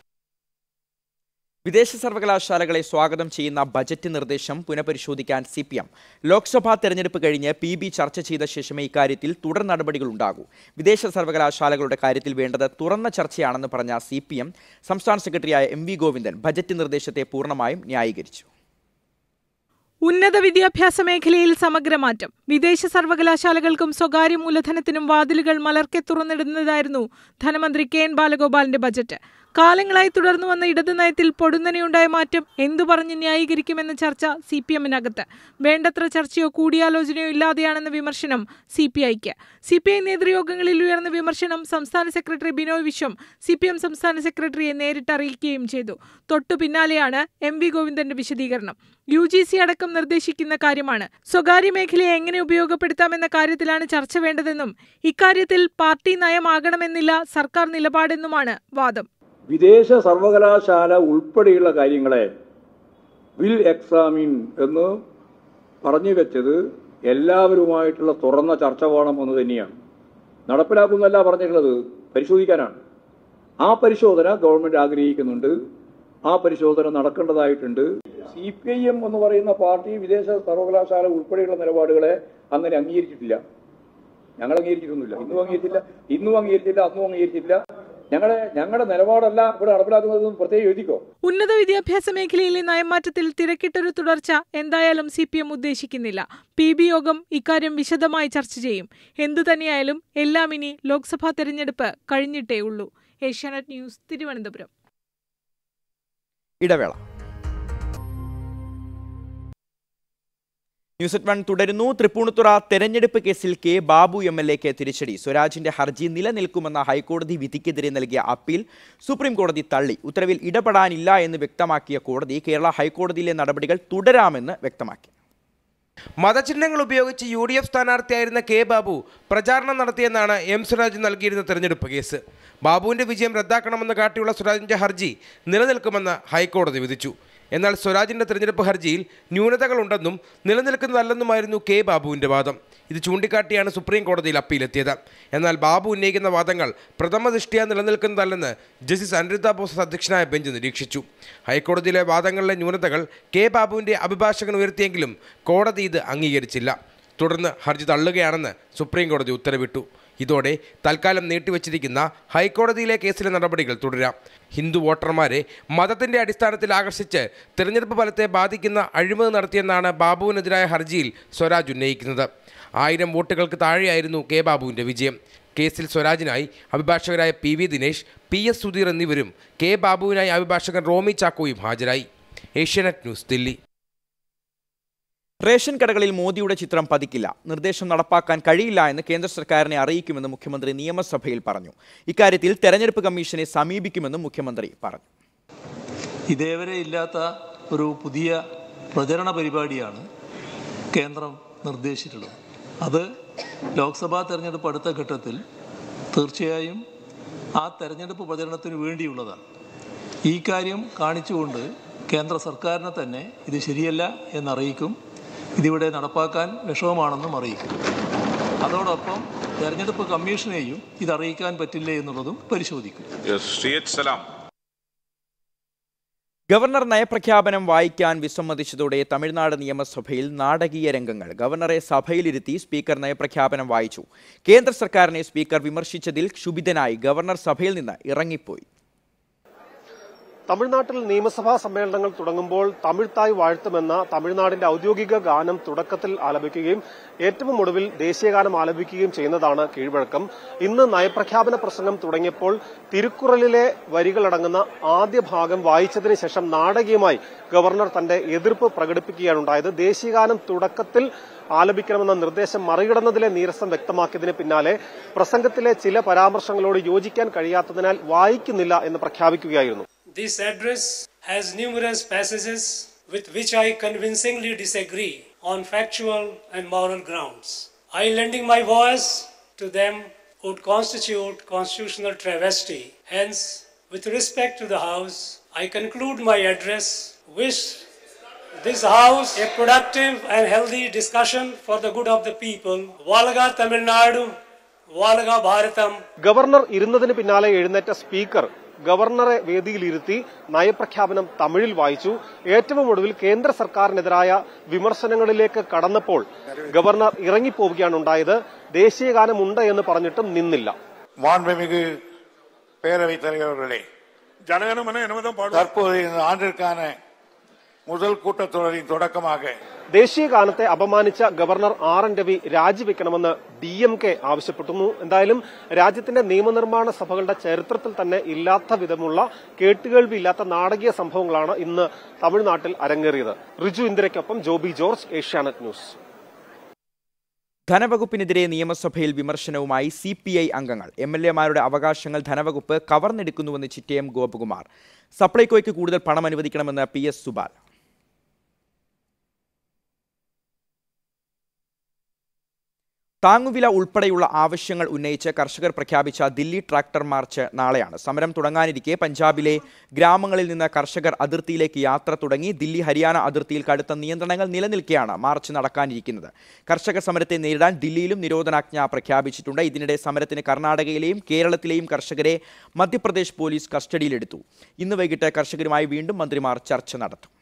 വിദേശ സർവകലാശാലകളെ സ്വാഗതം ചെയ്യുന്ന ബജറ്റ് നിർദ്ദേശം പുനഃപരിശോധിക്കാൻ സി പി എം ലോക്സഭാ തെരഞ്ഞെടുപ്പ് കഴിഞ്ഞ് പി ബി ചർച്ച ചെയ്ത ശേഷമേ ഇക്കാര്യത്തിൽ തുടർ നടപടികൾ ഉണ്ടാകൂ വിദേശ സർവകലാശാലകളുടെ കാര്യത്തിൽ വേണ്ടത് തുറന്ന ചർച്ചയാണെന്ന് പറഞ്ഞ സി പി എം സംസ്ഥാന സെക്രട്ടറിയായ എം വി ഗോവിന്ദൻ ബജറ്റ് നിർദ്ദേശത്തെ പൂർണ്ണമായും ന്യായീകരിച്ചു ഉന്നത വിദ്യാഭ്യാസ മേഖലയിൽ സമഗ്രമാറ്റം വിദേശ സർവകലാശാലകൾക്കും സ്വകാര്യ മൂലധനത്തിനും വാതിലുകൾ മലർക്കെ തുറന്നിടുന്നതായിരുന്നു ധനമന്ത്രി കെ എൻ ബാലഗോപാലിന്റെ ബജറ്റ് കാലങ്ങളായി തുടർന്നു വന്ന ഇടത് നയത്തിൽ പൊടുന്നനെയുണ്ടായ മാറ്റം എന്തു പറഞ്ഞ് ന്യായീകരിക്കുമെന്ന ചർച്ച സി പി എമ്മിനകത്ത് വേണ്ടത്ര ചർച്ചയോ കൂടിയാലോചനയോ ഇല്ലാതെയാണെന്ന വിമർശനം സി പി ഐക്ക് സി പി ഐ നേതൃയോഗങ്ങളിൽ ഉയർന്ന വിമർശനം സംസ്ഥാന secretary Binoy Viswam C P M സംസ്ഥാന സെക്രട്ടറിയെ നേരിട്ട് അറിയിക്കുകയും ചെയ്തു തൊട്ടു പിന്നാലെയാണ് എം വി ഗോവിന്ദന്റെ വിശദീകരണം യു ജി സി അടക്കം നിർദ്ദേശിക്കുന്ന കാര്യമാണ് സ്വകാര്യ മേഖലയെ എങ്ങനെ ഉപയോഗപ്പെടുത്താമെന്ന കാര്യത്തിലാണ് ചർച്ച വേണ്ടതെന്നും ഇക്കാര്യത്തിൽ പാർട്ടി നയമാകണമെന്നില്ല സർക്കാർ നിലപാടെന്നുമാണ് വാദം വിദേശ സർവകലാശാല ഉൾപ്പെടെയുള്ള കാര്യങ്ങളെ വിൽ എക്സാമിൻ എന്ന് പറഞ്ഞു വെച്ചത് എല്ലാവരുമായിട്ടുള്ള തുറന്ന ചർച്ച വേണം എന്ന് തന്നെയാണ് നടപ്പിലാക്കുന്നല്ല പറഞ്ഞിട്ടുള്ളത് പരിശോധിക്കാനാണ് ആ പരിശോധന ഗവൺമെന്റ് ആഗ്രഹിക്കുന്നുണ്ട് ആ പരിശോധന നടക്കേണ്ടതായിട്ടുണ്ട് സി പി ഐ എം എന്ന് പറയുന്ന പാർട്ടി വിദേശ സർവകലാശാല ഉൾപ്പെടെയുള്ള നിലപാടുകളെ അങ്ങനെ അംഗീകരിച്ചിട്ടില്ല ഞങ്ങൾ അംഗീകരിച്ചിട്ടൊന്നുമില്ല ഇന്നും അംഗീകരിച്ചില്ല ഇന്നും അംഗീകരിച്ചില്ല അന്നും അംഗീകരിച്ചിട്ടില്ല ഞങ്ങളുടെ ഞങ്ങളുടെ നിലപാടല്ല ഇവിടെ നടപ്പിലാക്കുന്നതെന്ന് പ്രത്യേകം എഴുതിക്കോ ഉന്നത വിദ്യാഭ്യാസ മേഖലയിലെ നയമാറ്റത്തിൽ തിരക്കിട്ടൊരു തുടർച്ച എന്തായാലും സി പി എം ഉദ്ദേശിക്കുന്നില്ല പി ബി യോഗം ഇക്കാര്യം വിശദമായി ചർച്ച ചെയ്യും എന്തു തന്നെയായാലും എല്ലാം ഇനി ലോക്സഭാ തെരഞ്ഞെടുപ്പ് കഴിഞ്ഞിട്ടേ ഉള്ളൂ ഏഷ്യാനെറ്റ് ന്യൂസ് തിരുവനന്തപുരം ഇടവേള ന്യൂസ് അറ്റ് വൺ തുടരുന്നു തൃപ്പൂണിത്തുറ തെരഞ്ഞെടുപ്പ് കേസിൽ കെ ബാബു എം എൽ എക്ക് തിരിച്ചടി സ്വരാജിന്റെ ഹർജി നിലനിൽക്കുമെന്ന ഹൈക്കോടതി വിധിക്കെതിരെ നൽകിയ അപ്പീൽ സുപ്രീം കോടതി തള്ളി ഉത്തരവിൽ ഇടപെടാനില്ല എന്ന് വ്യക്തമാക്കിയ കോടതി കേരള ഹൈക്കോടതിയിലെ നടപടികൾ തുടരാമെന്ന് വ്യക്തമാക്കി മതചിഹ്നങ്ങൾ ഉപയോഗിച്ച് യു ഡി എഫ് സ്ഥാനാർത്ഥിയായിരുന്ന കെ ബാബു പ്രചാരണം നടത്തിയെന്നാണ് എം സ്വരാജ് നൽകിയിരുന്ന തെരഞ്ഞെടുപ്പ് കേസ് ബാബുവിന്റെ വിജയം റദ്ദാക്കണമെന്ന് കാട്ടിയുള്ള സ്വരാജിന്റെ ഹർജി നിലനിൽക്കുമെന്ന് ഹൈക്കോടതി വിധിച്ചു എന്നാൽ സ്വരാജിന്റെ തെരഞ്ഞെടുപ്പ് ഹർജിയിൽ ന്യൂനതകളുണ്ടെന്നും നിലനിൽക്കുന്നതല്ലെന്നുമായിരുന്നു കെ ബാബുവിന്റെ വാദം ഇത് ചൂണ്ടിക്കാട്ടിയാണ് സുപ്രീം കോടതിയിൽ അപ്പീലെത്തിയത് എന്നാൽ ബാബു ഉന്നയിക്കുന്ന വാദങ്ങൾ പ്രഥമദൃഷ്ടിയ നിലനിൽക്കുന്നതല്ലെന്ന് ജസ്റ്റിസ് അനിരുദ്ധ ബോസ് അധ്യക്ഷനായ ബെഞ്ച് നിരീക്ഷിച്ചു ഹൈക്കോടതിയിലെ വാദങ്ങളിലെ ന്യൂനതകൾ കെ ബാബുവിന്റെ അഭിഭാഷകൻ ഉയർത്തിയെങ്കിലും കോടതി ഇത് അംഗീകരിച്ചില്ല തുടർന്ന് ഹർജി തള്ളുകയാണെന്ന് സുപ്രീം കോടതി ഉത്തരവിട്ടു ഇതോടെ തൽക്കാലം നീട്ടിവച്ചിരിക്കുന്ന ഹൈക്കോടതിയിലെ കേസിലെ നടപടികൾ തുടരാം ഹിന്ദു വോട്ടർമാരെ മതത്തിന്റെ അടിസ്ഥാനത്തിൽ ആകർഷിച്ച് തിരഞ്ഞെടുപ്പ് ഫലത്തെ ബാധിക്കുന്ന അഴിമതി നടത്തിയെന്നാണ് ബാബുവിനെതിരായ ഹർജിയിൽ സ്വരാജ് ഉന്നയിക്കുന്നത് ആയിരം വോട്ടുകൾക്ക് താഴെയായിരുന്നു കെ ബാബുവിന്റെ വിജയം കേസിൽ സ്വരാജിനായി അഭിഭാഷകരായ P V Dinesh P S Sudheer എന്നിവരും കെ ബാബുവിനായി അഭിഭാഷകൻ റോമി ചാക്കോയും ഹാജരായി ഏഷ്യാനെറ്റ് ന്യൂസ് ദില്ലി റേഷൻ കടകളിൽ മോദിയുടെ ചിത്രം പതിക്കില്ല നിർദ്ദേശം നടപ്പാക്കാൻ കഴിയില്ല എന്ന് കേന്ദ്ര സർക്കാരിനെ അറിയിക്കുമെന്ന് മുഖ്യമന്ത്രി നിയമസഭയിൽ പറഞ്ഞു ഇക്കാര്യത്തിൽ തെരഞ്ഞെടുപ്പ് കമ്മീഷനെ സമീപിക്കുമെന്നും മുഖ്യമന്ത്രി പറഞ്ഞു ഇതേവരെ ഇല്ലാത്ത ഒരു പുതിയ പ്രചരണ പരിപാടിയാണ് കേന്ദ്രം നിർദ്ദേശിച്ചിട്ടുള്ളത് അത് ലോക്സഭാ തെരഞ്ഞെടുപ്പ് അടുത്ത ഘട്ടത്തിൽ തീർച്ചയായും ആ തെരഞ്ഞെടുപ്പ് പ്രചരണത്തിന് വേണ്ടിയുള്ളതാണ് ഈ കാര്യം കാണിച്ചുകൊണ്ട് കേന്ദ്ര സർക്കാരിനെ തന്നെ ഇത് ശരിയല്ല എന്നറിയിക്കും ഇതിവിടെ നടപ്പാക്കാൻ വിഷമമാണെന്നും അറിയിക്കും അതോടൊപ്പം തെരഞ്ഞെടുപ്പ് കമ്മീഷനെയും ഇത് അറിയിക്കാൻ പറ്റില്ലേ എന്നുള്ളതും പരിശോധിക്കും ഗവർണർ നയപ്രഖ്യാപനം വായിക്കാൻ വിസമ്മതിച്ചതോടെ തമിഴ്നാട് നിയമസഭയിൽ നാടകീയ രംഗങ്ങൾ ഗവർണറെ സഭയിലിരുത്തി സ്പീക്കർ നയപ്രഖ്യാപനം വായിച്ചു കേന്ദ്ര സർക്കാരിനെ സ്പീക്കർ വിമർശിച്ചതിൽ ക്ഷുഭിതനായി ഗവർണർ സഭയിൽ നിന്ന് ഇറങ്ങിപ്പോയി തമിഴ്നാട്ടിൽ നിയമസഭാ സമ്മേളനങ്ങൾ തുടങ്ങുമ്പോൾ തമിഴ് തായ് വാഴ്ത്തുമെന്ന തമിഴ്നാടിന്റെ ഔദ്യോഗിക ഗാനം തുടക്കത്തിൽ ആലപിക്കുകയും ഏറ്റവും ഒടുവിൽ ദേശീയഗാനം ആലപിക്കുകയും ചെയ്യുന്നതാണ് കീഴ്വഴക്കം ഇന്ന് നയപ്രഖ്യാപന പ്രസംഗം തുടങ്ങിയപ്പോൾ തിരുക്കുറലിലെ വരികളടങ്ങുന്ന ആദ്യ ഭാഗം വായിച്ചതിന് ശേഷം നാടകീയമായി ഗവർണർ തന്റെ എതിർപ്പ് പ്രകടിപ്പിക്കുകയാണ് ഉണ്ടായത് ദേശീയഗാനം തുടക്കത്തിൽ ആലപിക്കണമെന്ന നിർദ്ദേശം മറികടന്നതിലെ നീരസം വ്യക്തമാക്കിയതിന് പിന്നാലെ പ്രസംഗത്തിലെ ചില പരാമർശങ്ങളോട് യോജിക്കാൻ കഴിയാത്തതിനാൽ വായിക്കുന്നില്ല എന്ന് പ്രഖ്യാപിക്കുകയായിരുന്നു This address has numerous passages with which I convincingly disagree on factual and moral grounds. I lending my voice to them would constitute constitutional travesty. Hence, with respect to the House, I conclude my address, wish this House a productive and healthy discussion for the good of the people. Valga Tamil Nadu, Valga Bharatam. Governor ഇരുന്നതിന് പിന്നാലെ എഴുന്നേറ്റ സ്പീക്കർ ഗവർണറെ വേദിയിലിരുത്തി നയപ്രഖ്യാപനം തമിഴിൽ വായിച്ചു ഏറ്റവും ഒടുവിൽ കേന്ദ്ര സർക്കാരിനെതിരായ വിമർശനങ്ങളിലേക്ക് കടന്നപ്പോൾ ഗവർണർ ഇറങ്ങിപ്പോവുകയാണ് ഉണ്ടായത് ദേശീയഗാനമുണ്ട് എന്ന് പറഞ്ഞിട്ടും നിന്നില്ല மாண்புமிகு பேரவைத் தலைவர் அவர்களே ஜனகணமன என்னதான் பாடுவோம் தற்போது இந்த ஆண்டிற்கான முதல் கூட்டத்தொடரின் தொடக்கமாக ദേശീയഗാനത്തെ അപമാനിച്ച ഗവർണർ ആർ എൻ രവി രാജിവെക്കണമെന്ന് ഡി എം കെ ആവശ്യപ്പെട്ടുന്നു എന്തായാലും രാജ്യത്തിന്റെ നിയമനിർമ്മാണ സഭകളുടെ ചരിത്രത്തിൽ തന്നെ ഇല്ലാത്ത വിധമുള്ള കേട്ടുകേൾവിയില്ലാത്ത നാടകീയ സംഭവങ്ങളാണ് ഇന്ന് തമിഴ്നാട്ടിൽ അരങ്ങേറിയത് റിജു ഇന്ദിരയ്ക്കൊപ്പം ജോബി ജോർജ് ഏഷ്യാനെറ്റ് ന്യൂസ് ധനവകുപ്പിനെതിരെ നിയമസഭയിൽ വിമർശനവുമായി സി പി ഐ അംഗങ്ങൾ എം എൽ എമാരുടെ അവകാശങ്ങൾ ധനവകുപ്പ് കവർന്നെടുക്കുന്നുവെന്ന് ചിറ്റയം ഗോപകുമാർ സപ്ലൈകോയ്ക്ക് കൂടുതൽ പണം അനുവദിക്കണമെന്ന് പി എസ് സുബാൽ താങ്ങുവില ഉൾപ്പെടെയുള്ള ആവശ്യങ്ങൾ ഉന്നയിച്ച് കർഷകർ പ്രഖ്യാപിച്ച ദില്ലി ട്രാക്ടർ മാർച്ച് നാളെയാണ് സമരം തുടങ്ങാനിരിക്കെ പഞ്ചാബിലെ ഗ്രാമങ്ങളിൽ നിന്ന് കർഷകർ അതിർത്തിയിലേക്ക് യാത്ര തുടങ്ങി ദില്ലി ഹരിയാന അതിർത്തിയിൽ കടുത്ത നിയന്ത്രണങ്ങൾ നിലനിൽക്കെയാണ് മാർച്ച് നടക്കാനിരിക്കുന്നത് കർഷക സമരത്തെ നേരിടാൻ ദില്ലിയിലും നിരോധനാജ്ഞ പ്രഖ്യാപിച്ചിട്ടുണ്ട് ഇതിനിടെ സമരത്തിന് കർണാടകയിലെയും കേരളത്തിലെയും കർഷകരെ മധ്യപ്രദേശ് പോലീസ് കസ്റ്റഡിയിലെടുത്തു ഇന്ന് വൈകിട്ട് കർഷകരുമായി വീണ്ടും മന്ത്രിമാർ ചർച്ച നടത്തും